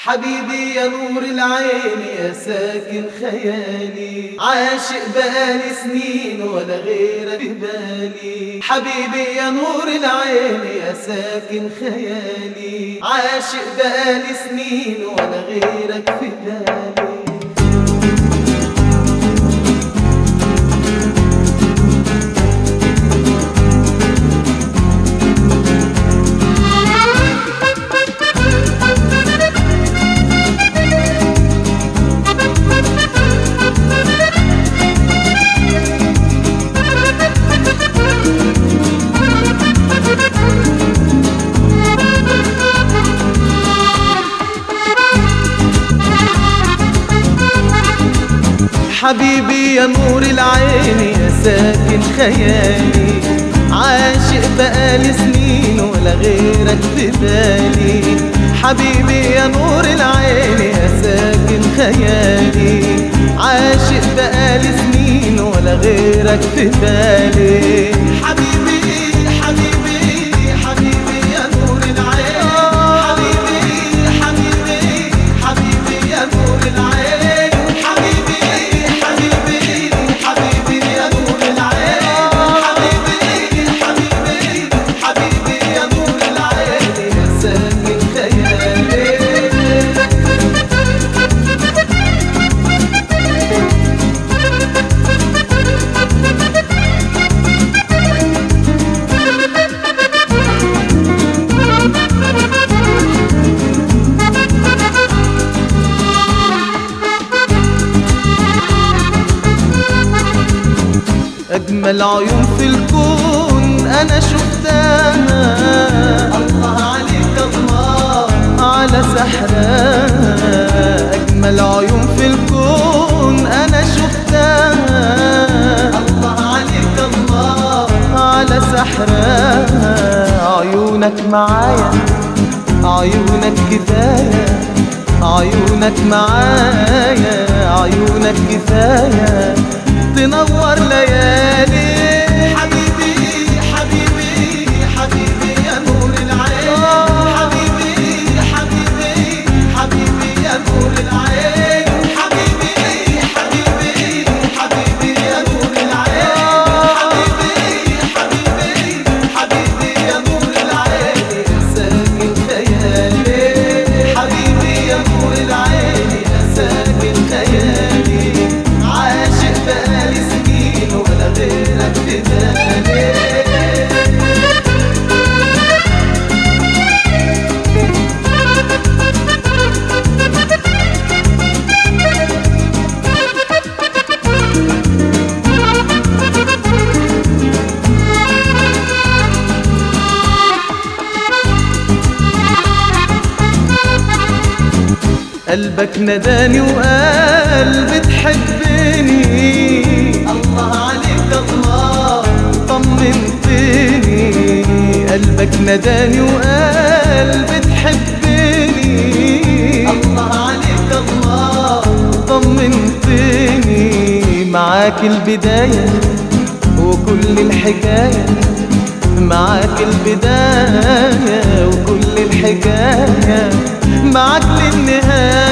حبيبي يا نور العين يا ساكن خيالي عاشق بقالي سنين ولا غيرك في بالي حبيبي يا نور العين يا ساكن خيالي عاشق بقالي سنين ولا غيرك في بالي حبيبي يا نور العين يا ساكن خيالي عاشق بقالي سنين ولا غيرك في بالي حبيبي يا نور العين يا ساكن خيالي عاشق بقالي سنين ولا غيرك في بالي حبيبي حبيبي حبيبي يا نور العين حبيبي حبيبي حبيبي يا نور العين حبيبي حبيبي حبيبي يا نور العين حبيبي حبيبي حبيبي يا نور العين يا ساكن خيالي أجمل عيون في الكون أنا شفتها الله عليك الله على سحرها أجمل عيون في الكون أنا شفتها الله عليك الله على سحرها عيونك معايا عيونك كفاية عيونك معايا عيونك كفاية تنور ليالي حبيبي حبيبي حبيبي يا نور العين حبيبي حبيبي حبيبي يا نور العين حبيبي حبيبي حبيبي يا نور العين حبيبي حبيبي حبيبي يا نور العين يا ساكن خيالي حبيبي يا نور العين يا ساكن خيالي عاشق بقالي سنين ولا غيرك في بالي قلبك نداني وقال بتحبني الله عليك الله طمنتني قلبك نداني وقال بتحبني الله عليك الله طمنتني معاك البداية وكل الحكاية معاك البداية وكل الحكاية معاك للنهاية